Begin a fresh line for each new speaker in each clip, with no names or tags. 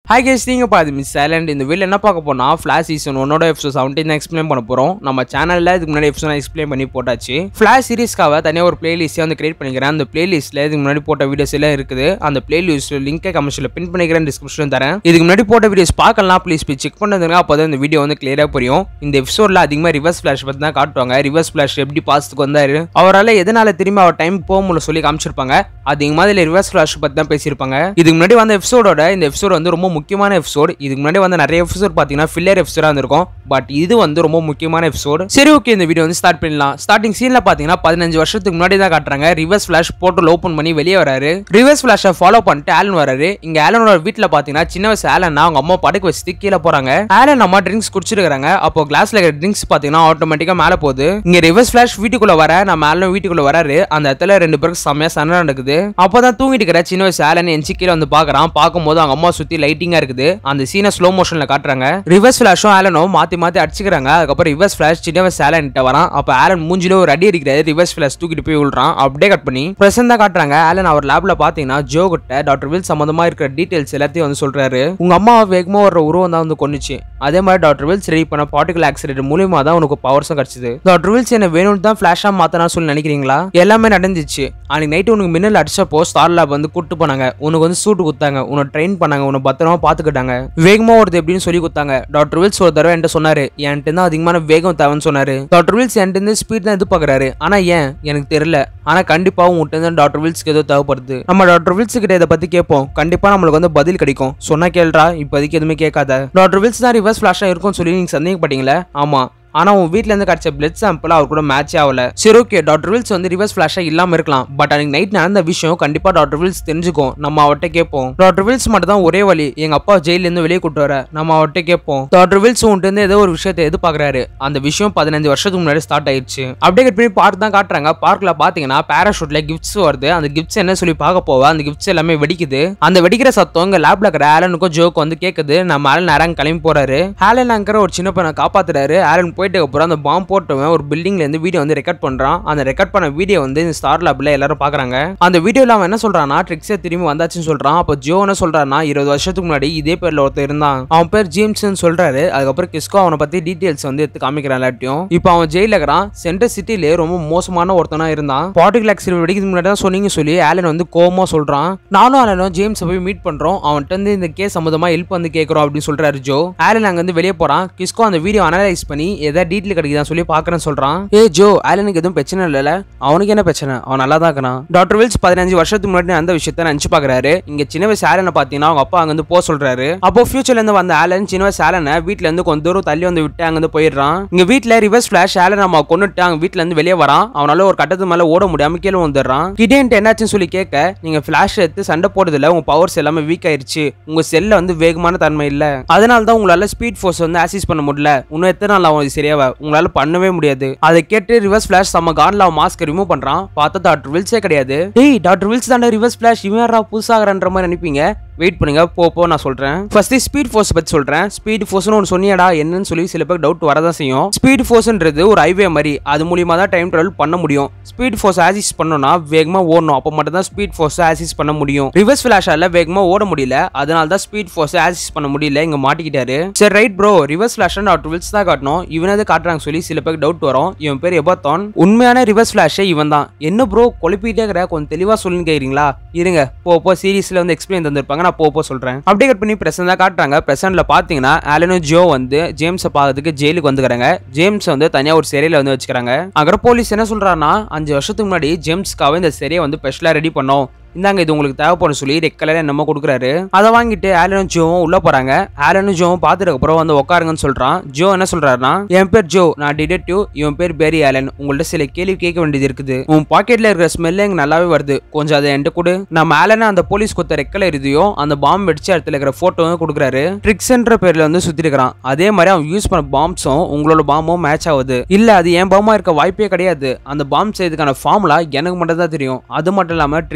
hi guys நீங்க பாது miss silent இந்த வீடியோ என்ன பார்க்க போனா ஃபிளாஷ் சீசன் ஒன்னோட எபிசோட் செவன்டீன் எக்ஸ்பிளைன் பண்ண போறோம் நம்ம சேனல்ல இதுக்கு முன்னாடி எபிசோட் எக்ஸ்பிளைன் பண்ணி போட்டாச்சு ஃபிளாஷ் சீரிஸ்க்காக தனியாக ஒரு பிளேலிஸ்ட்டே வந்து கிரியேட் பண்ணிக்கிறேன் அந்த பிளேலிஸ்ட்ல இதுக்கு முன்னாடி போட்ட வீடியோஸ் எல்லாம் இருக்குது அந்த பிளேலிஸ்ட் லிங்கை கமெண்ட்ஸ்ல பின் பண்ணிக்கிறேன் டிஸ்கிரிப்ஷன் தரேன் இதுக்கு முன்னாடி போட்ட வீடியோஸ் பார்க்கலாம் ப்ளீஸ் போய் செக் பண்ணுங்க அப்போ தான் இந்த வீடியோ வந்து கிளியரா புரியும் இந்த எபிசோட்ல அதிகமாக ரிவர்ஸ் ஃபிளாஷ் பத்தி தான் காட்டுவாங்க ரிவர்ஸ் ஃபிளாஷ் எப்படி பாஸ்துக்கு வந்தாரு அவரால் எதனால திரும்பி அவர் டைம் போக முடியல சொல்லி காமிச்சிருப்பாங்க அதிகமாக இதில் ரிவர்ஸ் ஃபிளாஷ் பற்றி தான் பேசியிருப்பாங்க இதுக்கு முன்னாடி வந்த எபிசோடோட இந்த எபிசோட் வந்து ரொம்ப முக்கியமான எபிசோட் இதுக்கு முன்னாடி வந்து நிறைய எபிசோட் பார்த்தீங்கன்னா ஃபில்லர் எபிசோடாக இருந்திருக்கும் பட் இது வந்து ரொம்ப முக்கியமான எபிசோட் சரி ஓகே இந்த வீடியோ வந்து ஸ்டார்ட் பண்ணலாம் ஸ்டார்டிங் சீனில் பார்த்தீங்கன்னா பதினஞ்சு வருஷத்துக்கு முன்னாடி தான் காட்டுறாங்க ரிவர்ஸ் ஃபிளாஷ் போர்ட்டல் ஓப்பன் பண்ணி வெளியே வராரு ரிவர்ஸ் ஃபிளாஷை ஃபாலோ பண்ணிட்டு ஆலன் வராரு இங்க ஆலனோட வீட்டில் பார்த்தீங்கன்னா சின்ன வயசு ஆலன் அவங்க அம்மா படுக்க வச்சுட்டு கீழே போறாங்க ஆலன் அம்மா ட்ரிங்க்ஸ் குடிச்சிருக்காங்க அப்போ கிளாஸ்ல இருக்கிற ட்ரிங்க்ஸ் பார்த்தீங்கன்னா ஆட்டோமேட்டிக்காக மேலே போகுது இங்க ரிவர்ஸ் ஃபிளாஷ் வீட்டுக்குள்ள வர நம்ம ஆலனும் வீட்டுக்குள்ள வராரு அந்த இடத்துல ரெண்டு பேருக்கு செம்மையா சண்டை நடக்குது அப்பதான் தூங்கிட்டு இருக்கிற சின்ன வயசு ஆலன் எஞ்சி கீழே வந்து பாக்குறான் பார்க்கும்போது அவங்க அம்மா சுத்தி லைட்டிங்கா இருக்குது அந்த சீனை ஸ்லோ மோஷன்ல காட்டுறாங்க ரிவர்ஸ் ஃபிளாஷும் ஆலனும் மாத்தி மாத்தி அடிச்சுக்கிறாங்க அதுக்கப்புறம் ரிவர்ஸ் ஃபிளாஷ் சின்ன வயசு ஆலன் கிட்ட வரான் அப்ப ஆலன் மூஞ்சில ஒரு அடி அடிக்கிறாரு ரிவர்ஸ் ஃபிளாஷ் தூக்கிட்டு போய் விழுறான் அப்படியே கட் பண்ணி பிரசன்ட் தான் காட்டுறாங்க ஆலன் அவர் லேப்ல பாத்தீங்கன்னா ஜோ கிட்ட டாக்டர் வில் சம்பந்தமா இருக்கிற டீடைல்ஸ் எல்லாத்தையும் வந்து சொல்றாரு உங்க அம்மா வேகமா வர்ற உருவம் தான் வந்து கொன்னுச்சு அதே மாதிரி டாக்டர் வில்ஸ் ரெடி பண்ண பார்ட்டிகல் ஆக்சிடென்ட் மூலியமா தான் உனக்கு பவர்ஸும் கிடைச்சது டாக்டர் வில்ஸ் என்ன வேணும்னு தான் ஃபிளாஷா மாத்தனா சொல்லி நினைக்கிறீங்களா எல்லாமே நடந்துச்சு அன்னைக்கு நைட்டு உனக்கு மின்னல் அடிச்சப்போ ஸ்டார் லேப் வந்து கூட்டு போனாங்க உனக்கு வந்து சூட்டு குத்தாங்க உன்னை ட்ரெயின் பண்ணாங்க உன்னை பத்திரமா பாத்துக்கிட்டாங்க வேகமா வருது எப்படின்னு சொல்லி கொடுத்தாங்க டாக்டர் வில்ஸ் ஒரு தடவை என்கிட்ட சொன்னாரு என்கிட்ட தான் அதிகமான வேகம் தேவைன்னு சொன்னாரு டாக்டர் வில்ஸ் என்கிட்ட இருந்து ஸ்பீட் தான் எதிர்பார்க்கறாரு ஆனா ஏன் எனக்கு தெரியல ஆனா கண்டிப்பா உங்ககிட்ட இருந்து டாக்டர் வில்ஸ்க்கு ஏதோ தேவைப்படுது நம்ம டாக்டர் வில்ஸ் கிட்ட இதை பத்தி கேட்போம் கண்டிப்பா நம்மளுக்கு வந்து பதில் கிடைக்கும் சொன்னா கேள்றா இப்போதைக்கு எதுவுமே கேட்காத டாக்டர் வில்ஸ் தான் ரிவர்ஸ் ஃபிளாஷா இருக்கும்னு சொல்லி நீங்க சந்தேகப்பட்டீங்களே ஆமா ஆனா உன் வீட்ல இருந்து கிடைச்ச பிளட் சாம்பிள் அவர் கூட மேட்ச் ஆகல சரி ஓகே டாக்டர் வில்ஸ் வந்து ரிவர்ஸ் ஃபிளாஷா இல்லாம இருக்கலாம் பட் அன்னைக்கு நைட் நடந்த விஷயம் கண்டிப்பா டாக்டர் வில்ஸ் தெரிஞ்சுக்கும் நம்ம அவர்கிட்ட கேட்போம் டாக்டர் வில்ஸ் மட்டும் தான் ஒரே வழி எங்க அப்பா ஜெயில இருந்து வெளியே கூட்டு வர நம்ம அவர்கிட்ட கேட்போம் டாக்டர் வில்ஸ் உன்ட்டு இருந்து ஏதோ ஒரு விஷயத்தை எதிர்பார்க்கறாரு அந்த விஷயம் பதினஞ்சு வருஷத்துக்கு முன்னாடி ஸ்டார்ட் ஆயிடுச்சு அப்படியே கட் பண்ணி பார்க் தான் காட்டுறாங்க பார்க்ல பாத்தீங்கன்னா பேராஷூட்ல கிஃப்ட்ஸ் வருது அந்த கிஃப்ட்ஸ் என்ன சொல்லி பார்க்க போவ அந்த கிஃப்ட்ஸ் எல்லாமே வெடிக்குது அந்த வெடிக்கிற சத்தம் இங்க லேப்ல இருக்கிற ஆலனுக்கும் ஜோக்கு வந்து கேக்குது நம்ம ஆலன் நேரம் கிளம்பி போறாரு ஆலன் அங்கிற ஒரு சின்ன பையனை காப்பாத்துறாரு ஆலன் போயிட்டு அப்புறம் அந்த பாம்பு போட்டவன் ஒரு பில்டிங்ல இருந்து வீடியோ வந்து ரெக்கார்ட் பண்றான் அந்த ரெக்கார்ட் பண்ண வீடியோ வந்து இந்த ஸ்டார் லேப்ல எல்லாரும் பாக்குறாங்க அந்த வீடியோல அவன் என்ன சொல்றான்னா ட்ரிக்ஸே திரும்பி வந்தாச்சுன்னு சொல்றான் அப்போ ஜோ என்ன சொல்றான்னா இருபது வருஷத்துக்கு முன்னாடி இதே பேர்ல ஒருத்தர் இருந்தான் அவன் பேர் ஜேம்ஸ்னு சொல்றாரு அதுக்கப்புறம் கிஸ்கோ அவனை பத்தி டீடைல்ஸ் வந்து எடுத்து காமிக்கிறான் எல்லாத்தையும் இப்போ அவன் ஜெயில இருக்கிறான் சென்ட்ரல் சிட்டிலே ரொம்ப மோசமான ஒருத்தனா இருந்தான் பார்ட்டிகல் ஆக்சிடென்ட் வெடிக்கிறதுக்கு முன்னாடி தான் சொன்னீங்க சொல்லி ஆலன் வந்து கோமா சொல்றான் நானும் ஆலனும் ஜேம்ஸ் போய் மீட் பண்றோம் அவன்கிட்ட இருந்து இந்த கேஸ் சம்பந்தமா ஹெல்ப் வந்து கேட்கறோம் அப்படின்னு சொல்றாரு ஜோ ஆலன் அங்க இருந்து வெளியே போறான் கிஸ்கோ அந்த வீடியோ அனலைஸ் பண்ணி ஏதாவது டீட்டெயில் கிடைக்குதா சொல்லி பாக்குறேன்னு சொல்றான் ஏ ஜோ ஆலனுக்கு எதுவும் பிரச்சனை இல்லைல்ல அவனுக்கு என்ன பிரச்சனை அவன் நல்லா தான் இருக்கிறான் டாக்டர் வில்ஸ் பதினஞ்சு வருஷத்துக்கு முன்னாடி அந்த விஷயத்த நினைச்சு பாக்குறாரு இங்க சின்ன வயசு ஆலனை பாத்தீங்கன்னா அவங்க அப்பா அங்க இருந்து போக சொல்றாரு அப்போ ஃபியூச்சர்ல இருந்து வந்த ஆலன் சின்ன வயசு ஆலனை வீட்ல இருந்து கொஞ்சம் தூரம் தள்ளி வந்து விட்டு அங்க இருந்து போயிடுறான் இங்க வீட்ல ரிவர்ஸ் ஃபிளாஷ் ஆலன் நம்ம கொண்டுட்டு அங்க வீட்ல இருந்து வெளியே வரான் அவனால ஒரு கட்டத்து மேல ஓட முடியாம கீழே வந்துடுறான் கிட்டேன்ட்டு என்னாச்சுன்னு சொல்லி கேட்க நீங்க ஃபிளாஷ் எடுத்து சண்டை போடுறதுல உங்க பவர்ஸ் எல்லாமே வீக் ஆயிருச்சு உங்க செல்ல வந்து வேகமான தன்மை இல்ல அதனால தான் உங்களால ஸ்பீட் ஃபோர்ஸ் வந்து ஆக்சஸ் பண்ண முடியல இன்னும் எத்தனை நாள் ஆகும் இது சரியாவ உங்களால பண்ணவே முடியாது அதை கேட்டு ரிவர்ஸ் ஃபிளாஷ் நம்ம கான்ல அவன் மாஸ்க் ரிமூவ் பண்றான் பார்த்தா டாக்டர் வில்ஸே கிடையாது டேய் டாக்டர் வில்ஸ் தானே ரிவர்ஸ் ஃபிளாஷ் இவன் யாரா புதுசாகிறன்ற மாதிரி நினைப்பீங்க வெயிட் பண்ணுங்க போ போ நான் சொல்றேன் ஃபர்ஸ்ட் ஸ்பீட் ஃபோர்ஸ் பத்தி சொல்றேன் ஸ்பீட் ஃபோர்ஸ்னு ஒன்று சொன்னியாடா என்னன்னு சொல்லி சில பேர் டவுட் வரதான் செய்யும் ஸ்பீட் ஃபோர்ஸ்ன்றது ஒரு ஹைவே மாதிரி அது மூலியமா தான் டைம் டிராவல் பண்ண முடியும் ஸ்பீட் ஃபோர்ஸ் ஆசிஸ் பண்ணோம்னா வேகமா ஓடணும் அப்போ மட்டும் தான் ஸ்பீட் ஃபோர்ஸ் ஆசிஸ் பண்ண முடியும் ரிவர்ஸ் ஃபிளாஷால வேகமா ஓட முடியல அதனால தான் ஸ்பீட் ஃபோர்ஸ் ஆசிஸ் பண்ண முடியல இங்க மாட்டிக்கிட்டாரு சரி right bro reverse flash doctor Wells தான் காட்டணும் இவனது காட்டுறாங்க சொல்லி சில பேருக்கு டவுட் வரும் இவன் பேர் எபாத்தான் உண்மையான ரிவர்ஸ் ஃபிளாஷே இவன் தான் என்ன ப்ரோ குழப்பிட்டே இருக்கிற கொஞ்சம் தெளிவா சொல்லுன்னு கேக்குறீங்களா இருங்க போ போ சீரிஸ்ல வந்து எக்ஸ்பிளைன் தந்திருப்பாங்க நான் போ போ சொல்றேன் அப்படியே கட் பண்ணி பிரசன்ட் தான் காட்டுறாங்க பிரசன்ட்ல பாத்தீங்கன்னா ஆலனும் ஜோ வந்து ஜேம்ஸை பார்க்கறதுக்கு ஜெயிலுக்கு வந்துக்கிறாங்க ஜேம்ஸ் வந்து தனியா ஒரு சிறையில வந்து வச்சுக்கிறாங்க அப்புறம் போலீஸ் என்ன சொல்றாருன்னா அஞ்சு வருஷத்துக்கு முன்னாடி ஜேம்ஸ்க்காக இந்த சிறையை வந்து ஸ்பெஷலா ரெடி பண்ணோம் இந்தாங்க இது உங்களுக்கு தேவைப்படும் சொல்லி ரெட் கலர் என்னமோ கொடுக்குறாரு அதை வாங்கிட்டு ஆலனும் ஜோவும் உள்ள போறாங்க ஆலனும் ஜோவும் பார்த்துட்டு அப்புறம் வந்து உட்காருங்கன்னு சொல்றான் ஜோ என்ன சொல்றாருன்னா என் பேர் ஜோ நான் டிடெக்டிவ் இவன் பேர் பேரி ஆலன் உங்கள்ட்ட சில கேள்வி கேட்க வேண்டியது இருக்குது உன் பாக்கெட்ல இருக்கிற ஸ்மெல் எனக்கு நல்லாவே வருது கொஞ்சம் அதை என்கிட்ட கொடு நம்ம ஆலனை அந்த போலீஸ் கொத்த ரெக்கல இருதையும் அந்த பாம்பு வெடிச்ச இடத்துல இருக்கிற போட்டோவும் கொடுக்குறாரு ட்ரிக்ஸ்ன்ற பேர்ல வந்து சுத்தி இருக்கிறான் அதே மாதிரி அவன் யூஸ் பண்ண பாம்ஸும் உங்களோட பாம்பும் மேட்ச் ஆகுது இல்ல அது என் பாம்பா இருக்க வாய்ப்பே கிடையாது அந்த பாம்ப் செய்யறதுக்கான ஃபார்முலா எனக்கு மட்டும் தான் தெரியும் அது மட்டும் இல்லாம ட்ரிக்ஸர்னா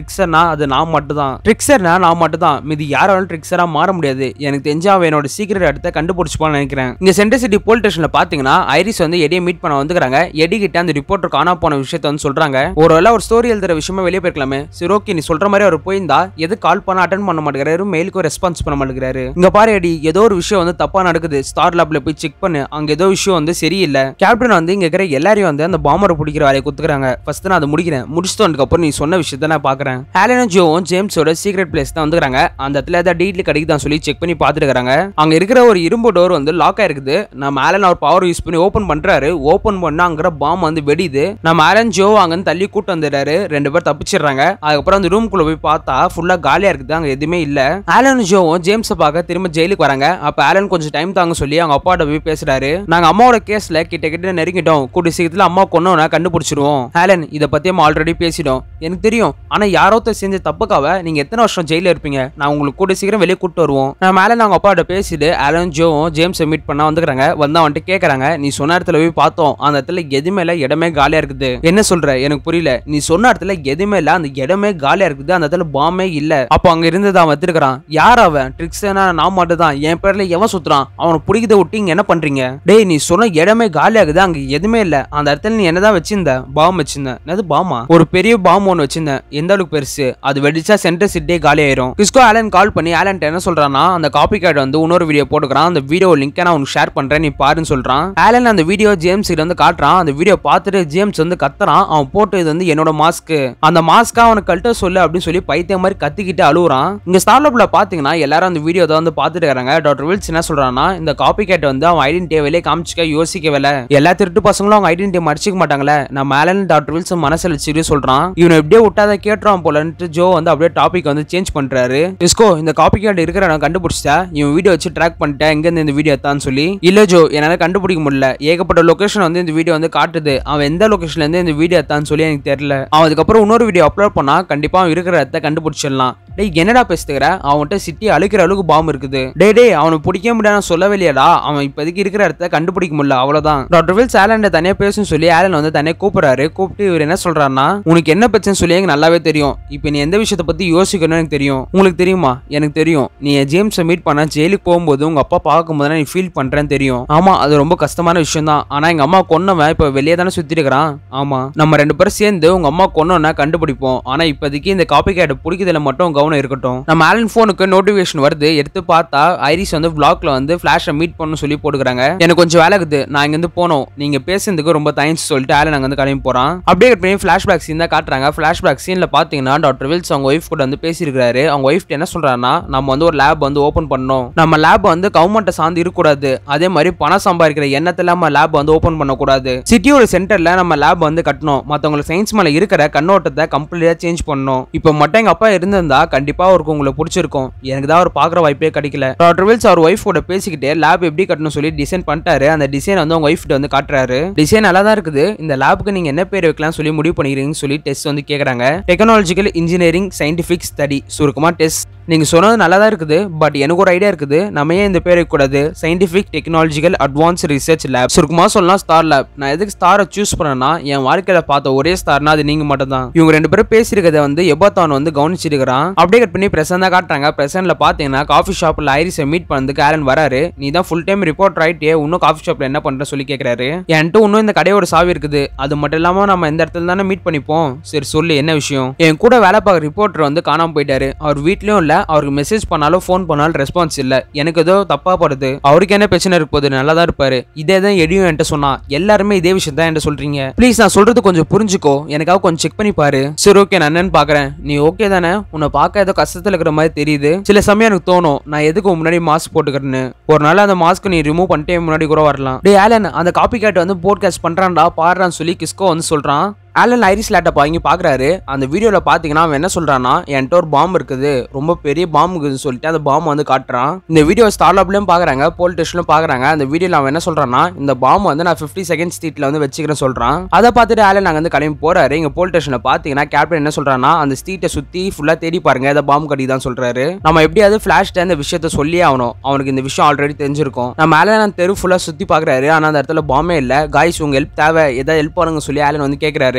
அது நான் மட்டும் தான் ட்ரிக்ஸர்னா நான் மட்டும் தான் மீதி யாராலும் ட்ரிக்ஸரா மாற முடியாது எனக்கு தெரிஞ்சு அவன் என்னோட சீக்கிரட் எடுத்த கண்டுபிடிச்சுப்பான்னு நினைக்கிறேன் இங்க சென்டர் சிட்டி போலீஸ் ஸ்டேஷன்ல பாத்தீங்கன்னா ஐரிஸ் வந்து எடியை மீட் பண்ண வந்துக்கிறாங்க எடி கிட்ட அந்த ரிப்போர்ட்டர் காணா போன விஷயத்த வந்து சொல்றாங்க ஒருவேளை ஒரு ஸ்டோரி எழுதுற விஷயமா வெளியே போயிருக்கலாமே சரி ஓகே நீ சொல்ற மாதிரி அவர் போயிருந்தா எது கால் பண்ண அட்டன் பண்ண மாட்டேங்கிறாரு மெயிலுக்கு ரெஸ்பான்ஸ் பண்ண மாட்டேங்கிறாரு இங்க பாரு எடி ஏதோ ஒரு விஷயம் வந்து தப்பா நடக்குது ஸ்டார் லேப்ல போய் செக் பண்ணு அங்க ஏதோ விஷயம் வந்து சரியில்லை கேப்டன் வந்து இங்க இருக்கிற எல்லாரையும் வந்து அந்த பாமரை பிடிக்கிற வேலையை குத்துக்கிறாங்க ஃபர்ஸ்ட் நான் அதை முடிக்கிறேன் முடிச்சிட்டு அப்புறம் நீ சொன்ன விஷயத்த நான் பாக்குறேன் ஹேலனும் ஜோவும் ஜேம்ஸோட சீக்ரெட் பிளேஸ் தான் வந்துக்கிறாங்க அந்த இடத்துல ஏதாவது டீட்ல கிடைக்குதான் சொல்லி செக் பண்ணி பார்த்துட்டு இருக்காங்க அங்க இருக்கிற ஒரு இரும்பு டோர் வந்து லாக் ஆயிருக்குது நம்ம ஆலன் அவர் பவர் யூஸ் பண்ணி ஓபன் பண்றாரு ஓபன் பண்ணா அங்கிற பாம் வந்து வெடியுது நம்ம ஆலன் ஜோ அங்க தள்ளி கூட்டு வந்துடுறாரு ரெண்டு பேர் தப்பிச்சிடுறாங்க அதுக்கப்புறம் அந்த ரூம்குள்ள போய் பார்த்தா ஃபுல்லா காலியா இருக்குது அங்க எதுவுமே இல்ல ஆலன் ஜோவும் ஜேம்ஸை பார்க்க திரும்ப ஜெயிலுக்கு வராங்க அப்ப ஆலன் கொஞ்சம் டைம் தாங்க சொல்லி அவங்க அப்பாட்ட போய் பேசுறாரு நாங்க அம்மாவோட கேஸ்ல கிட்ட கிட்ட நெருங்கிட்டோம் கூடிய சீக்கிரத்துல அம்மா கொன்னோம்னா கண்டுபிடிச்சிருவோம் ஆலன் இதை பத்தி நம்ம ஆல்ரெடி பேசிட்டோம் எனக்கு தெரியும் ஆனா யாரோத்த செஞ்ச தப்புக்காக நீங்க எத்தனை வருஷம் ஜெயில இருப்பீங்க நான் உங்களுக்கு கூட சீக்கிரம் வெளியே கூட்டு வருவோம் நான் மேல நாங்க அப்பாட்ட பேசிட்டு ஆலன் ஜோவும் ஜேம்ஸை மீட் பண்ண வந்துக்கிறாங்க வந்தா வந்துட்டு கேக்குறாங்க நீ சொன்ன இடத்துல போய் பார்த்தோம் அந்த இடத்துல எதுவுமே இல்ல இடமே காலியா இருக்குது என்ன சொல்ற எனக்கு புரியல நீ சொன்ன இடத்துல எதுவுமே இல்ல அந்த இடமே காலியா இருக்குது அந்த இடத்துல பாமே இல்ல அப்போ அங்க இருந்து அவன் வச்சிருக்கான் யார் அவன் ட்ரிக்ஸ்னா நான் மட்டும் தான் என் பேர்ல எவன் சுத்துறான் அவனை பிடிக்கிறத விட்டு இங்க என்ன பண்றீங்க டேய் நீ சொன்ன இடமே காலியாகுது அங்க எதுவுமே இல்ல அந்த இடத்துல நீ என்னதான் வச்சிருந்த பாம் வச்சிருந்த என்னது பாமா ஒரு பெரிய பாம் ஒன்று வச்சிருந்தேன் எந்த அளவுக்கு பெருசு அது வெடிச்சா சென்டர் சிட்டே காலி ஆயிரும் கிஸ்கோ ஆலன் கால் பண்ணி ஆலன் என்ன சொல்றான்னா அந்த காப்பி கார்டு வந்து இன்னொரு வீடியோ போட்டுக்கிறான் அந்த வீடியோ லிங்க் நான் உனக்கு ஷேர் பண்றேன் நீ பாருன்னு சொல்றான் ஆலன் அந்த வீடியோ ஜேம்ஸ் கிட்ட வந்து காட்டுறான் அந்த வீடியோ பார்த்துட்டு ஜேம்ஸ் வந்து கத்துறான் அவன் போட்டு இது வந்து என்னோட மாஸ்க் அந்த மாஸ்கா அவனுக்கு கழட்ட சொல்லு அப்படின்னு சொல்லி பைத்தியம் மாதிரி கத்திக்கிட்டு அழுகுறான் இங்க ஸ்டார்லப்ல பாத்தீங்கன்னா எல்லாரும் அந்த வீடியோ தான் வந்து பாத்துட்டு இருக்காங்க டாக்டர் வில்ஸ் என்ன சொல்றான்னா இந்த காப்பி கேட் வந்து அவன் ஐடென்டிட்டியை வெளியே காமிச்சிக்க யோசிக்கவில்லை எல்லா திருட்டு பசங்களும் அவங்க ஐடென்டிட்டி மறைச்சிக்க மாட்டாங்களே நம்ம ஆலன் டாக்டர் வில்ஸ் மனசுல வச்சுட்டு சொல்றான் இவனை எப்படியே விட்டாத கேட்டுறான் போலன்ட்டு ஜோ வந்து அப்படியே டாபிக் வந்து சேஞ்ச் பண்றாரு இஸ்கோ இந்த காப்பி கேட் இருக்கிற நான் கண்டுபிடிச்சிட்டேன் இவன் வீடியோ வச்சு ட்ராக் பண்ணிட்டேன் எங்க இருந்து இந்த வீடியோ தான் சொல்லி இல்ல ஜோ என்னால கண்டுபிடிக்க முடியல ஏகப்பட்ட லொகேஷன் வந்து இந்த வீடியோ வந்து காட்டுது அவன் எந்த லொகேஷன்ல இருந்து இந்த வீடியோ தான் சொல்லி எனக்கு தெரியல அவன் அதுக்கப்புறம் இன்னொரு வீடியோ அப்லோட் பண்ணா கண்டிப்பா அவன் இருக்கிற இடத்த கண்டுபிடிச்சிடலாம் டேய் என்னடா பேசுகிற அவன்கிட்ட சிட்டி அழுக்கிற அளவுக்கு பாம்பு இருக்குது டே டே அவனை பிடிக்க முடியாது சொல்லவே இல்லையாடா அவன் இப்போதைக்கு இருக்கிற இடத்த கண்டுபிடிக்க முடியல அவ்வளவுதான் டாக்டர் வில்ஸ் ஆலண்ட தனியா பேசுன்னு சொல்லி ஆலன் வந்து தனியா கூப்பிடுறாரு கூப்பிட்டு இவர் என்ன சொல்றாருன்னா உனக்கு என்ன பிரச்சனை சொல்லி எனக்கு நல்லாவே தெரியும் இப்போ நீ எந்த விஷயத்தை பத்தி யோசிக்கணும்னு எனக்கு தெரியும் உங்களுக்கு தெரியுமா எனக்கு தெரியும் நீ ஜேம்ஸை மீட் பண்ண ஜெயிலுக்கு போகும்போது உங்க அப்பா பார்க்கும்போது நீ ஃபீல் பண்றேன்னு தெரியும் ஆமா அது ரொம்ப கஷ்டமான விஷயம் தான் ஆனா எங்க அம்மா கொன்னவன் இப்போ வெளியே தானே சுத்திட்டு இருக்கிறான் ஆமா நம்ம ரெண்டு பேரும் சேர்ந்து உங்க அம்மா கொன்னோன்னா கண்டுபிடிப்போம் ஆனா இப்போதைக்கு இந்த காப்பி கேட்டை பிடிக்கிறதுல மட்டும் கவனம் இருக்கட்டும் நம்ம ஆலன் ஃபோனுக்கு நோட்டிஃபிகேஷன் வருது எடுத்து பார்த்தா ஐரிஸ் வந்து vlogல வந்து ஃபிளாஷை மீட் பண்ணணும் சொல்லி போட்டுக்கிறாங்க எனக்கு கொஞ்சம் வேலை இருக்குது நான் இங்க இருந்து போனோம் நீங்க பேசுறதுக்கு ரொம்ப தேங்க்ஸ் சொல்லிட்டு ஆலன் அங்க வந்து கிளம்பி போறான் அப்படியே கட் பண்ணி ஃபிளாஷ்பேக் சீன் தான் காட்டுறாங்க ஃபிளாஷ்பேக் சீன்ல பாத்தீங்கன்னா டாக்டர் வில்ஸ் அவங்க ஒய்ஃப் கூட வந்து பேசியிருக்காரு அவங்க ஒய்ஃப் என்ன சொல்றாருன்னா நம்ம வந்து ஒரு லேப் வந்து ஓபன் பண்ணோம் நம்ம லேப் வந்து கவர்மெண்ட்டை சார்ந்து இருக்கக்கூடாது அதே மாதிரி பணம் சம்பாதிக்கிற எண்ணத்துல நம்ம லேப் வந்து ஓபன் பண்ணக்கூடாது சிட்டியோட சென்டர்ல நம்ம லேப் வந்து கட்டணும் மத்தவங்களுக்கு சயின்ஸ் மேல இருக்கிற கண்ணோட்டத்தை கம்ப்ளீட்டா சேஞ்ச் பண்ணணும் இப்போ மட்டும் எங்க அப்பா இருந்திருந்தா கண்டிப்பா அவருக்கு உங்களை பிடிச்சிருக்கும் எனக்கு தான் அவர் பாக்குற வாய்ப்பே கிடைக்கல டாக்டர் வில்ஸ் அவர் ஒய்ஃப் கூட பேசிக்கிட்டே லேப் எப்படி கட்டணும் சொல்லி டிசைன் பண்ணிட்டாரு அந்த டிசைன் வந்து அவங்க ஒய்ஃப் வந்து காட்டுறாரு டிசைன் நல்லா தான் இருக்குது இந்த லேபுக்கு நீங்க என்ன பேர் வைக்கலாம் சொல்லி முடிவு பண்ணிக்கிறீங்கன்னு சொல்லி டெஸ்ட் வந்து கேக்குறாங்க டெக்னாலஜிக்கல் இன்ஜினியரிங் சயின்டிபிக் ஸ்டடி சுருக்கமா டெஸ்ட் நீங்க சொன்னது நல்லா தான் இருக்குது பட் எனக்கு ஒரு ஐடியா இருக்குது நம்ம ஏன் இந்த பேர் வைக்கக்கூடாது scientific technological advance research lab சுருக்கமா சொல்லலாம் ஸ்டார் லேப் நான் எதுக்கு ஸ்டாரை சூஸ் பண்ணேன்னா என் வாழ்க்கையில பார்த்த ஒரே ஸ்டார்னா அது நீங்க மட்டும் தான் இவங்க ரெண்டு பேரும் பேசியிருக்கத வந்து எபாத்தான் வந்து கவனிச்சிருக்கிறான் அப்படியே கட் பண்ணி பிரசன் தான் காட்டுறாங்க பிரசன்ட்ல பாத்தீங்கன்னா காஃபி ஷாப்ல ஐரிஸை மீட் பண்ணதுக்கு ஆலன் வராரு நீ தான் ஃபுல் டைம் ரிப்போர்ட் ஆயிட்டே இன்னும் காஃபி ஷாப்ல என்ன பண்ற சொல்லி கேக்குறாரு என்கிட்ட இன்னும் இந்த கடையோட சாவி இருக்குது அது மட்டும் இல்லாம நம்ம இந்த இடத்துல தானே மீட் பண்ணிப்போம் சரி சொல்லு என்ன விஷயம் என் கூட வேலை பார்க்குற ரிப்போர்ட்டர் வந்து காணாம போயிட்டாரு அவர் வீட்லயும் இல்ல அவருக்கு மெசேஜ் பண்ணாலும் ஃபோன் பண்ணாலும் ரெஸ்பான்ஸ் இல்ல எனக்கு ஏதோ தப்பா படுது அவருக்கு என்ன பிரச்சனை இருக்க போகுது நல்லா தான் இருப்பாரு இதே தான் எடியும் என்கிட்ட சொன்னா எல்லாருமே இதே விஷயம் தான் என்கிட்ட சொல்றீங்க ப்ளீஸ் நான் சொல்றது கொஞ்சம் புரிஞ்சுக்கோ எனக்காக கொஞ்சம் செக் பண்ணி பாரு சரி ஓகே நான் என்னன்னு பாக்குறேன் நீ ஓகே தானே உன்னை பார்க்க ஏதோ கஷ்டத்துல இருக்கிற மாதிரி தெரியுது சில சமயம் எனக்கு தோணும் நான் எதுக்கு உன் முன்னாடி மாஸ்க் போட்டுக்கிறேன்னு ஒரு நாள் அந்த மாஸ்க் நீ ரிமூவ் பண்ணிட்டே முன்னாடி கூட வரலாம் டே ஆலன் அந்த காப்பி கேட் வந்து போட்காஸ்ட் பண்றான்டா பாடுறான்னு சொல்லி கிஸ்கோ வந்து சொல்றான் ஆலன் ஐரிஸ் லேட்டப் வாங்கி பார்க்குறாரு அந்த வீடியோவில் பார்த்தீங்கன்னா அவன் என்ன சொல்கிறான்னா என்கிட்ட ஒரு பாம்பு இருக்குது ரொம்ப பெரிய பாம்பு இருக்குதுன்னு சொல்லிட்டு அந்த பாம்பு வந்து காட்டுறான் இந்த வீடியோ ஸ்டார்லப்லையும் பார்க்குறாங்க போல் டெஸ்ட்லையும் பார்க்குறாங்க அந்த வீடியோவில் அவன் என்ன சொல்கிறான்னா இந்த பாம்பு வந்து நான் ஃபிஃப்டி செகண்ட் ஸ்ட்ரீட்டில் வந்து வச்சுக்கிறேன் சொல்கிறான் அதை பார்த்துட்டு ஆலன் அங்கே வந்து கிளம்பி போகிறாரு இங்கே போல் ஸ்டேஷனில் பார்த்தீங்கன்னா கேப்டன் என்ன சொல்கிறான்னா அந்த ஸ்ட்ரீட்டை சுற்றி ஃபுல்லாக தேடி பாருங்க ஏதோ பாம்பு கட்டி தான் சொல்கிறாரு நம்ம எப்படியாவது ஃப்ளாஷ்ட இந்த விஷயத்த சொல்லியே ஆகணும் அவனுக்கு இந்த விஷயம் ஆல்ரெடி தெரிஞ்சிருக்கும் நம்ம ஆலன் தெரு ஃபுல்லாக சுற்றி பார்க்குறாரு ஆனால் அந்த இடத்துல பாம்பே இல்லை காய்ஸ் உங்க ஹெல்ப் தேவை ஏதாவது ஹெல்ப் பண்ணுங்க சொல்லி ஆலன் வந்து கேட்குறாரு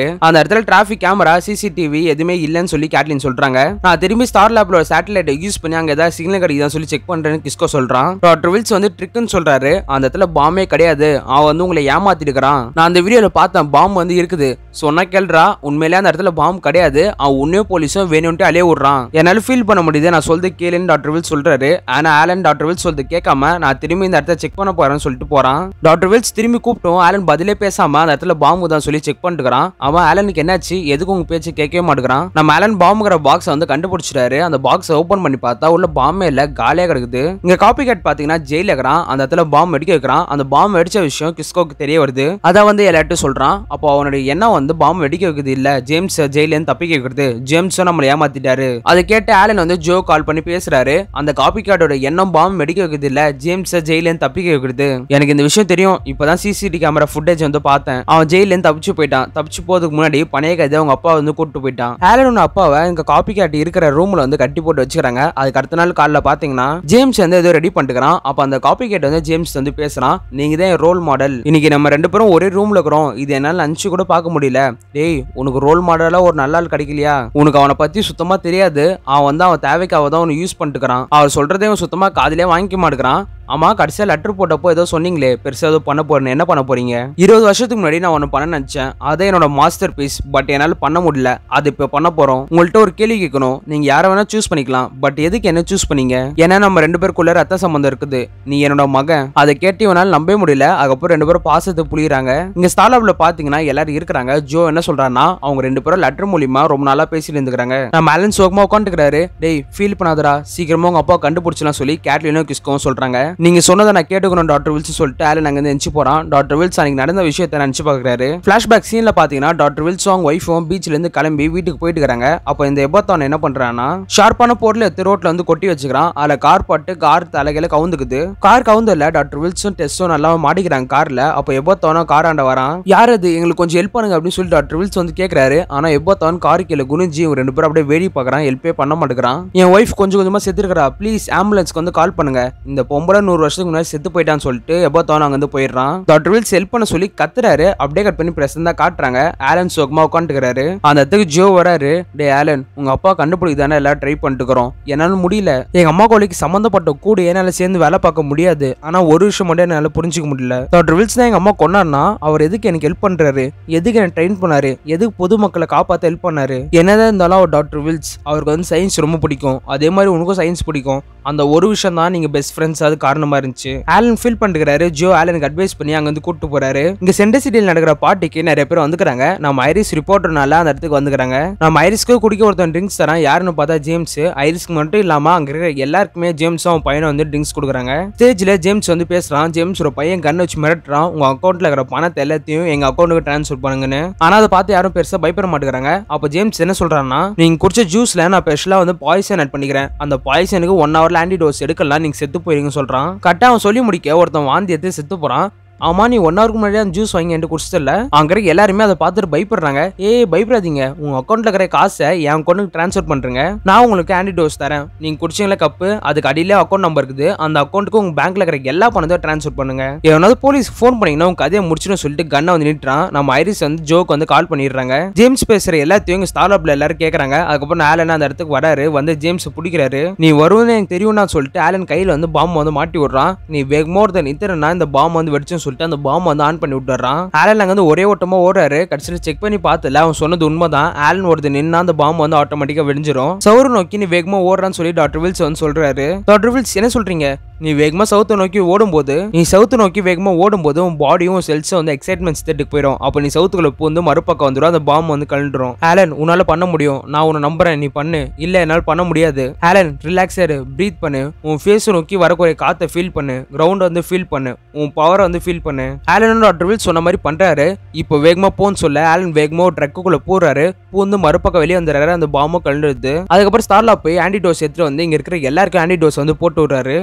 அந்த இடத்துல டிராஃபிக் கேமரா சிசிடிவி எதுவுமே இல்லைன்னு சொல்லி கேட்லின் சொல்றாங்க நான் திரும்பி ஸ்டார் லேப்ல ஒரு சேட்டலைட் யூஸ் பண்ணி அங்க ஏதாவது சிக்னல் கிடைக்குதான்னு சொல்லி செக் பண்றேன்னு கிஸ்கோ சொல்றான் டாக்டர் வில்ஸ் வந்து ட்ரிக்குன்னு சொல்றாரு அந்த இடத்துல பாம்பே கிடையாது அவன் வந்து உங்களை ஏமாத்திட்டு இருக்கிறான் நான் அந்த வீடியோல பார்த்தேன் பாம்பு வந்து இருக்குது சொன்னா கேள்றா உண்மையிலே அந்த இடத்துல பாம்பு கிடையாது அவன் உன்னே போலீஸும் வேணும்ட்டு அலைய விடுறான் என்னால ஃபீல் பண்ண முடியுது நான் சொல்றது கேளுன்னு டாக்டர் வில்ஸ் சொல்றாரு ஆனா ஆலன் டாக்டர் வில்ஸ் சொல்றது கேட்காம நான் திரும்பி இந்த இடத்த செக் பண்ண போறேன்னு சொல்லிட்டு போறான் டாக்டர் வில்ஸ் திரும்பி கூப்பிட்டோம் ஆலன் பதிலே பேசாம அந்த இடத்துல பாம்பு தான் சொல்லி செக் பண்ணிட்டுக்கிறான் அவன் ஆலனுக்கு என்னாச்சு எதுக்கு உங்க பேச்சு கேட்கவே மாட்டேங்கிறான் நம்ம ஆலன் பாம்புங்கிற பாக்ஸை வந்து கண்டுபிடிச்சிட்டாரு அந்த பாக்ஸை ஓபன் பண்ணி பார்த்தா உள்ள பாம்பே இல்ல காலியா கிடக்குது இங்க காப்பி கேட் பாத்தீங்கன்னா ஜெயில இருக்கிறான் அந்த இடத்துல பாம்பு வெடிக்க வைக்கிறான் அந்த பாம்பு வெடிச்ச விஷயம் கிஸ்கோக்கு தெரிய வருது அதை வந்து எல்லார்ட்டும் சொல்றான் அப்போ அவனுடைய எண்ணம் வந்து பாம்பு வெடிக்க வைக்கிறது இல்ல ஜேம்ஸ் ஜெயில இருந்து தப்பிக்க வைக்கிறது ஜேம்ஸும் நம்மளை ஏமாத்திட்டாரு அதை கேட்டு ஆலன் வந்து ஜோ கால் பண்ணி பேசுறாரு அந்த காப்பி கார்டோட எண்ணம் பாம்பு வெடிக்க வைக்கிறது இல்ல ஜேம்ஸ் ஜெயில இருந்து தப்பிக்க வைக்கிறது எனக்கு இந்த விஷயம் தெரியும் இப்பதான் சிசிடி கேமரா ஃபுட்டேஜ் வந்து பார்த்தேன் அவன் ஜெயில இருந்து தப்பிச்சு போயிட்டான் தப்பிச்சு போறதுக்கு முன்னாடி பழைய கைதை அவங்க அப்பா வந்து கூட்டு போயிட்டான் ஆலனோட அப்பாவை இங்க காப்பி காட்டி இருக்கிற ரூம்ல வந்து கட்டி போட்டு வச்சுக்கிறாங்க அதுக்கு அடுத்த நாள் காலைல பாத்தீங்கன்னா ஜேம்ஸ் வந்து ஏதோ ரெடி பண்ணிட்டுக்கிறான் அப்ப அந்த காப்பி கேட் வந்து ஜேம்ஸ் வந்து பேசுறான் நீங்க தான் ரோல் மாடல் இன்னைக்கு நம்ம ரெண்டு பேரும் ஒரே ரூம்ல இருக்கிறோம் இது என்னால நினைச்சு கூட பார்க்க முடியல டேய் உனக்கு ரோல் மாடலா ஒரு நல்ல ஆள் கிடைக்கலையா உனக்கு அவனை பத்தி சுத்தமா தெரியாது அவன் வந்து அவன் தேவைக்காக தான் அவனை யூஸ் பண்ணிட்டுக்கிறான் அவர் சொல்றதையும் சுத்தமா காதுலயே வாங்கிக்க மாட்டேங்கிறான் ஆமா கடைசியா லெட்டர் போட்டப்போ ஏதோ சொன்னீங்களே பெருசா ஏதோ பண்ண போறேன்னு என்ன பண்ண போறீங்க இருபது வருஷத்துக்கு முன்னாடி நான் ஒன்னு பண்ண நினைச்சேன் அதே என்னோட மாஸ்டர் பீஸ் பட் என்னால பண்ண முடியல அது இப்ப பண்ண போறோம் உங்கள்ட்ட ஒரு கேள்வி கேட்கணும் நீங்க யாரை வேணா சூஸ் பண்ணிக்கலாம் பட் எதுக்கு என்ன சூஸ் பண்ணீங்க ஏன்னா நம்ம ரெண்டு பேருக்குள்ள ரத்த சம்பந்தம் இருக்குது நீ என்னோட மகன் அதை கேட்டு இவனால நம்பவே முடியல அதுக்கப்புறம் ரெண்டு பேரும் பாசத்தை புளியறாங்க இங்க ஸ்டாலாப்ல பாத்தீங்கன்னா எல்லாரும் இருக்கிறாங்க ஜோ என்ன சொல்றான்னா அவங்க ரெண்டு பேரும் லெட்டர் மூலியமா ரொம்ப நாளா பேசிட்டு இருந்துக்கிறாங்க நம்ம அலன் சோகமா உட்காந்துக்கிறாரு டேய் ஃபீல் பண்ணாதடா சீக்கிரமா உங்க அப்பா கண்டுபிடிச்சலாம் சொல்லி கேட்லினும் கிஸ்கவும் சொல்றாங்க நீங்க சொன்னதை நான் கேட்டுக்கணும் டாக்டர் வில்ஸ் சொல்லிட்டு ஆலன் அங்க இருந்து எந்திச்சு போறான் டாக்டர் வில்ஸ் அன்னைக்கு நடந்த விஷயத்தை நினைச்சு பாக்குறாரு பிளாஷ்பேக் சீன்ல பாத்தீங்கன்னா டாக்டர் வில்ஸ் அவங்க ஒய்ஃபும் பீச்ல இருந்து கிளம்பி வீட்டுக்கு போயிட்டு இருக்காங்க அப்போ இந்த எபத்தான் என்ன பண்றான்னா ஷார்ப்பான பொருள் எடுத்து ரோட்ல வந்து கொட்டி வச்சுக்கிறான் அதுல கார் பட்டு கார் தலைகையில கவுந்துக்குது கார் கவுந்தல டாக்டர் வில்ஸும் டெஸ்டும் நல்லா மாட்டிக்கிறாங்க கார்ல அப்போ எபத்தானோ காராண்ட வரான் யார் அது எங்களுக்கு கொஞ்சம் ஹெல்ப் பண்ணுங்க அப்படின்னு சொல்லி டாக்டர் வில்ஸ் வந்து கேக்குறாரு ஆனா எபத்தான் கார் கீழே குனிஞ்சி இவங்க ரெண்டு பேரும் அப்படியே வேடி பாக்குறான் ஹெல்ப்பே பண்ண மாட்டேங்கிறான் என் ஒய்ஃப் கொஞ்சம் கொஞ்சமா செத்துருக்கா ப்ளீஸ் ஆம்புலன்ஸ்க்கு வந்து கால் பண்ணுங்க இந்த பொம்பளை நூறு வருஷத்துக்கு முன்னாடி செத்து போயிட்டான்னு சொல்லிட்டு எபத்தான் அங்க வந்து போயிடுறான் டாக்டர் வில்ஸ் ஹெல்ப் பண்ண சொல்லி கத்துறாரு அப்படியே கட் பண்ணி பிரசந்தா காட்டுறாங்க ஆலன் சோகமா உட்காந்துக்கிறாரு அந்த இடத்துக்கு ஜோ வராரு டே ஆலன் உங்க அப்பா கண்டுபிடிக்க தானே எல்லாம் ட்ரை பண்ணிட்டுக்கிறோம் என்னால முடியல எங்க அம்மா கோழிக்கு சம்மந்தப்பட்ட கூட என்னால சேர்ந்து வேலை பார்க்க முடியாது ஆனா ஒரு விஷயம் மட்டும் என்னால புரிஞ்சுக்க முடியல டாக்டர் வில்ஸ் தான் எங்க அம்மா கொண்டாருனா அவர் எதுக்கு எனக்கு ஹெல்ப் பண்றாரு எதுக்கு எனக்கு ட்ரெயின் பண்ணாரு எதுக்கு பொதுமக்களை காப்பாத்த ஹெல்ப் பண்ணாரு என்னதான் இருந்தாலும் அவர் டாக்டர் வில்ஸ் அவருக்கு வந்து சயின்ஸ் ரொம்ப பிடிக்கும் அதே மாதிரி உனக்கும் சயின்ஸ் பிடிக்கும் அந்த ஒரு விஷயம் தான் நீங்க பெஸ்ட் ஃப்ரெண்ட்ஸ் அது காரணமா இருந்துச்சு ஆலன் ஃபீல் பண்ணிக்கிறாரு ஜோ ஆலனுக்கு அட்வைஸ் பண்ணி அங்க வந்து கூட்டு போறாரு இங்க சென்டர் சிட்டியில் நடக்கிற பார்ட்டிக்கு நிறைய பேர் வந்துக்கிறாங்க நம்ம ஐரிஸ் ரிப்போர்ட்டர்னால அந்த இடத்துக்கு வந்துக்கிறாங்க நம்ம ஐரிஸ்க்கு குடிக்க ஒருத்தன் ட்ரிங்க்ஸ் தரான் யாருன்னு பார்த்தா ஜேம்ஸ் ஐரிஸ்க்கு மட்டும் இல்லாம அங்க இருக்கிற எல்லாருக்குமே ஜேம்ஸும் அவன் பையனும் வந்து ட்ரிங்க்ஸ் கொடுக்குறாங்க ஸ்டேஜ்ல ஜேம்ஸ் வந்து பேசுறான் ஜேம்ஸ் ஒரு பையன் கண்ணை வச்சு மிரட்டுறான் உங்க அக்கௌண்ட்ல இருக்கிற பணத்தை எல்லாத்தையும் எங்க அக்கௌண்ட்டுக்கு ட்ரான்ஸ்ஃபர் பண்ணுங்கன்னு ஆனா அதை பார்த்து யாரும் பெருசா பயப்பட மாட்டேங்கிறாங்க அப்போ ஜேம்ஸ் என்ன சொல்றான்னா நீங்க குடிச்ச ஜூஸ்ல நான் ஸ்பெஷலா வந்து பாய்சன் ஆட் பண்ணிக்கிறேன் அந்த பாய்சனுக்கு ஒன் ஹவர்ல ஆன்டி டோஸ் எடுக்கலாம் நீங்க செத்து போயிருங்கன்னு சொல்றான் கரெக்டா அவன் சொல்லி முடிக்க ஒருத்தன் வாந்தி எடுத்து செத்து போறான் ஆமா நீ ஒன் ஹவருக்கு முன்னாடி அந்த ஜூஸ் வாங்கி என்கிட்ட குடிச்சிட்டல அங்க இருக்க எல்லாருமே அதை பார்த்துட்டு பயப்படுறாங்க ஏய் பயப்படாதீங்க உங்க அக்கௌண்ட்ல இருக்கிற காசை என் அக்கௌண்ட்டுக்கு ட்ரான்ஸ்ஃபர் பண்றேங்க நான் உங்களுக்கு ஆன்டிடோஸ் தரேன் நீங்க குடிச்சீங்களா கப்பு அதுக்கு அடியிலே அக்கௌண்ட் நம்பர் இருக்குது அந்த அக்கௌண்ட்டுக்கு உங்க பேங்க்ல இருக்கிற எல்லா பணத்தையும் ட்ரான்ஸ்ஃபர் பண்ணுங்க எவனாவது போலீஸ் ஃபோன் பண்ணீங்கன்னா உங்க கதையை முடிச்சுன்னு சொல்லிட்டு கண்ணை வந்து நிட்டுறான் நம்ம ஐரிஸ் வந்து ஜோக்கு வந்து கால் பண்ணிடுறாங்க ஜேம்ஸ் பேசுற எல்லாத்தையும் இங்க ஸ்டார் அப்ல எல்லாரும் கேக்குறாங்க அதுக்கப்புறம் ஆலன் அந்த இடத்துக்கு வராரு வந்து ஜேம்ஸ் பிடிக்கிறாரு நீ வருவன்னு எனக்கு தெரியும்னா சொல்லிட்டு ஆலன் கையில வந்து பாம்பு வந்து மாட்டி விடுறான் நீ வேக் மோர் தென் இத்தனை இந்த பாம்பு வந்து வெடிச்சுன்னு சொல்லிட்டு அந்த பாம்பு வந்து ஆன் பண்ணி விட்டுறான் ஆலன் அங்க வந்து ஒரே ஓட்டமா ஓடுறாரு கடைசியில் செக் பண்ணி பார்த்தல அவன் சொன்னது உண்மைதான் ஆலன் ஒருத்தர் நின்னா அந்த பாம்பு வந்து ஆட்டோமேட்டிக்கா வெடிஞ்சிரும் சவுறு நோக்கி நீ வேகமா ஓடுறான்னு சொல்லி டாக்டர் வில்ஸ் வந்து சொல்றாரு டாக்டர் வில்ஸ் என்ன சொல்றீங்க நீ வேகமா சவுத்தை நோக்கி ஓடும்போது நீ சவுத்து நோக்கி வேகமா ஓடும்போது உன் பாடியும் செல்ஸும் வந்து எக்ஸைட்மெண்ட் ஸ்டேட்டுக்கு போயிடும் அப்போ நீ சவுத்துக்குள்ள பூந்து மறுபக்கம் வந்துடும் அந்த பாம்பு வந்து கலண்டுரும் ஆலன் உன்னால பண்ண முடியும் நான் உன்னை நம்புறேன் நீ பண்ணு இல்ல என்னால பண்ண முடியாது ஆலன் ரிலாக்ஸ் ஆயிரு ப்ரீத் பண்ணு உன் ஃபேஸ் நோக்கி வரக்கூடிய காத்தை ஃபீல் பண்ணு கிரவுண்ட் வந்து ஃபீல் பண்ணு உன் பவரை வந்து ஃபீல் பண்ணு ஆலன் டாக்டர் வில் சொன்ன மாதிரி பண்றாரு இப்போ வேகமா போன்னு சொல்ல ஆலன் வேகமா ஒரு ட்ரக்குக்குள்ள போறாரு பூந்து மறுபக்கம் வெளியே வந்துடுறாரு அந்த பாம்பும் கலண்டுருது அதுக்கப்புறம் ஸ்டார்லா போய் ஆன்டிடோஸ் எடுத்துட்டு வந்து இங்க இருக்கிற எல்லாருக்கும் ஆன்டிடோஸ் வந்து போட்டு விடுறாரு ஜேம்ஸ்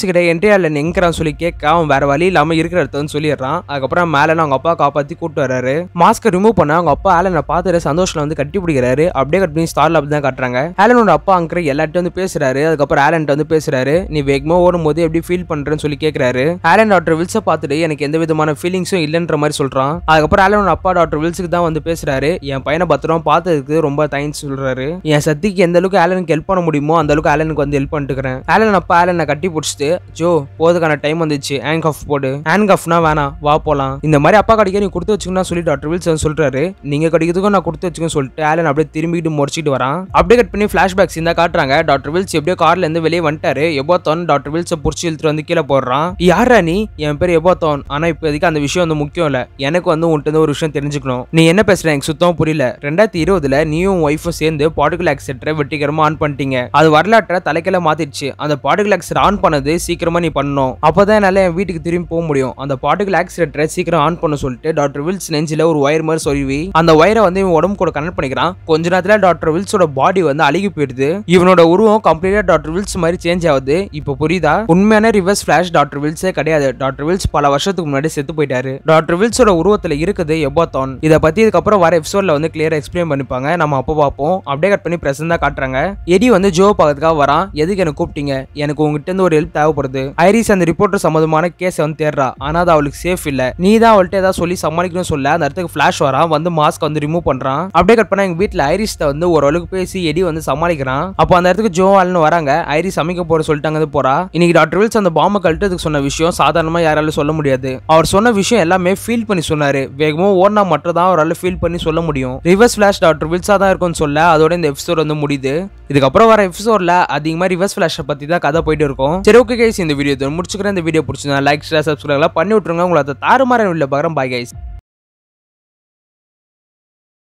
கிட்ட என்ட்ரி ஆலன் எங்கிறான்னு சொல்லி கேட்க அவன் வேற வழி இல்லாம இருக்கிற இடத்த வந்து சொல்லிடுறான் அதுக்கப்புறம் மேல அவங்க அப்பா காப்பாத்தி கூட்டு வராரு மாஸ்கை ரிமூவ் பண்ண அவங்க அப்பா ஆலனை பார்த்துட்டு சந்தோஷம் வந்து கட்டி பிடிக்கிறாரு அப்படியே கட் பண்ணி ஸ்டார்ல அப்படி தான் காட்டுறாங்க ஆலனோட அப்பா அங்கிற எல்லார்ட்டும் வந்து பேசுறாரு அதுக்கப்புறம் ஆலன்ட்ட வந்து பேசுறாரு நீ வேகமா ஓடும் போது எப்படி ஃபீல் பண்றேன்னு சொல்லி கேக்குறாரு ஆலன் டாக்டர் வில்ஸை பார்த்துட்டு எனக்கு எந்த விதமான ஃபீலிங்ஸும் இல்லைன்ற மாதிரி சொல்றான் அதுக்கப்புறம் ஆலனோட அப்பா டாக்டர் வில்ஸுக்கு தான் வந்து பேசுறாரு என் பையனை பத்திரம் பார்த்ததுக்கு ரொம்ப தேங்க்ஸ் சொல்றாரு என் சத்திக்கு எந்த அளவுக்கு ஆலனுக்கு ஹெல்ப் பண்ண முடியுமோ அந்த அளவுக்கு ஆலனுக்கு வந்து ஹெல்ப் பண்ணிட்டுக்கிறேன் ஆலன் அப்பா ஆலனை கட்டி பிடிச்சிட்டு ஜோ போதுக்கான டைம் வந்துச்சு ஹேண்ட் கஃப் போடு ஹேண்ட் கஃப்னா வேணாம் வா போலாம் இந்த மாதிரி அப்பா கடிக்க நீ கொடுத்து வச்சுக்கணும் சொல்லி டாக்டர் வில்சன் சொல்றாரு நீங்க கடிக்கிறதுக்கும் நான் கொடுத்து வச்சுக்கன்னு சொல்லிட்டு ஆலன் அப்படியே திரும்பிட்டு முறைச்சிட்டு வரான் அப்படியே கட் பண்ணி ஃபிளாஷ்பேக்ஸ் இந்த காட்டுறாங்க டாக்டர் வில்ஸ் எப்படியோ கார்ல இருந்து வெளியே வந்துட்டாரு எபோத்தோன் டாக்டர் வில்ஸை புடிச்சு இழுத்துட்டு வந்து கீழே போடுறான் யாரா நீ என் பேர் எபோத்தோன் ஆனா இப்போதைக்கு அந்த விஷயம் வந்து முக்கியம் இல்ல எனக்கு வந்து உன்கிட்ட இருந்து ஒரு விஷயம் தெரிஞ்சுக்கணும் நீ என்ன பேசுற எனக்கு சுத்தம் புரியல ரெண்டாயிரத்தி இருபதுல நீயும் ஒய்ஃபும் சேர்ந்து பாடிகுல் ஆக்செட்டரை வெற்றிகரமா ஆன் பண்ணிட்டீங்க அது வரலாற்றை தலைக்கீழ மாத்திடுச்சு அந்த பாடிகுல் ஆக்செட் ஆன் பண்ணது சீக்கிரமா நீ பண்ணணும் அப்பதான் என்னால என் வீட்டுக்கு திரும்பி போக முடியும் அந்த பாடிகுல் ஆக்சிடென்ட்டை சீக்கிரம் ஆன் பண்ண சொல்லிட்டு டாக்டர் வில்ஸ் நெஞ்சில ஒரு ஒயர் மாதிரி சொருவி அந்த ஒயரை வந்து இவன் உடம்பு கூட கனெக்ட் பண்ணிக்கிறான் கொஞ்ச நேரத்துல டாக்டர் வில்ஸோட பாடி வந்து அழுகி போயிடுது இவனோட உருவம் கம்ப்ளீட்டா டாக்டர் வில்ஸ் மாதிரி சேஞ்ச் ஆகுது இப்போ புரியுதா உண்மையான ரிவர்ஸ் ஃபிளாஷ் டாக்டர் வில்ஸே கிடையாது டாக்டர் வில்ஸ் பல வருஷத்துக்கு முன்னாடி செத்து போயிட்டாரு டாக்டர் வில்ஸோட உருவத்துல இருக்குது எபோத்தான் இதை பத்தி இதுக்கப்புறம் வர எபிசோட்ல வந்து கிளியரா எக்ஸ்பிளைன் பண்ணிப்பாங்க நம்ம அப்போ பார்ப்போம் அப்படியே கட் பண்ணி பிரசண்டா காட்டுறாங்க எடி வந்து ஜோ பார்க்கறதுக்காக வரான் எதுக்கு எனக்கு கூப்பிட்டீங்க எனக்கு உங்ககிட்ட இருந்து ஒரு ஹெல்ப் தேவைப்படுது ஐரிஸ் அந்த ரிப்போர்ட்டர் சம்பந்தமான கேஸை வந்து தேடுறா ஆனா அது அவளுக்கு சேஃப் இல்ல நீ தான் அவள்கிட்ட ஏதாவது சொல்லி சமாளிக்கணும் சொல்ல அந்த இடத்துக்கு ஃபிளாஷ் வரான் வந்து மாஸ்க் வந்து ரிமூவ் பண்றான் அப்படியே கட் பண்ணா எங்க வீட்டுல ஐரிஸ்ட வந்து ஓரளவுக்கு பேசி எடி வந்து சமாளிக்கிறான் அப்போ அந்த இடத்துக்கு ஜோ ஆள்னு வராங்க ஐரிஸ் சமைக்க போற சொல்லிட்டு அங்க இருந்து போறா இன்னைக்கு டாக்டர் வில்ஸ் அந்த பாம்பை கழட்டதுக்கு சொன்ன விஷயம் சாதாரணமா யாராலும் சொல்ல முடியாது அவர் சொன்ன விஷயம் எல்லாமே ஃபீல் பண்ணி சொன்னாரு வேகமா ஓடினா மட்டும் தான் அவரால் ஃபீல் பண்ணி சொல்ல முடியும் ரிவர்ஸ் ஃபிளாஷ் டாக்டர் வில்ஸா தான் இருக்கும்னு சொல்ல அதோட இந்த எபிசோட் வந்து முடியுது இதுக்கப்புறம் வர எபிசோட்ல அதிகமா ரிவர்ஸ் ஃபிளாஷை பத்தி தான் கதை போயிட்டு இருக்கும் சரி ஓகே கைஸ் இந்த வீடியோ முடிச்சுக்கிறேன் இந்த வீடியோ பிடிச்சிருந்தா லைக் ஷேர் சப்ஸ்கிரைப் பண்ணி விட்டுருங்க உங்களை அதை தாறுமாற உள்ள பார்க்குறேன் பாய் கைஸ்